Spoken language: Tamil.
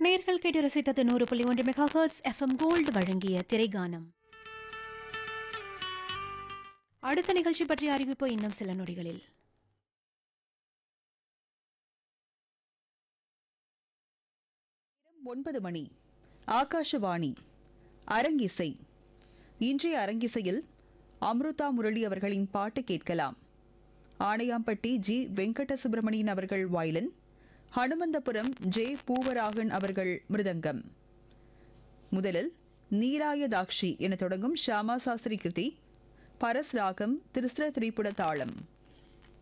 நேர்கள் கேட்டு ரசித்தது நூறு புள்ளி ஒன்று மெகா ஹர்ட்ஸ் எஃப்எம் கோல்டு வழங்கிய திரைகானம் அடுத்த நிகழ்ச்சி பற்றிய அறிவிப்பு இன்னும் சில நொடிகளில் ஒன்பது மணி ஆகாஷவாணி அரங்கிசை இன்றைய அரங்கிசையில் அம்ருதா முரளி அவர்களின் பாட்டு கேட்கலாம் ஆணையாம்பட்டி ஜி வெங்கட சுப்பிரமணியன் அவர்கள் வயலின் ஹனுமந்தபுரம் ஜே பூவராகன் அவர்கள் மிருதங்கம் முதலில் நீராயதாக்ஷி என தொடங்கும் ஷியாமா சாஸ்திரி கிருதி பரஸ் ராகம் திருஸ்ர திரிபுட தாளம்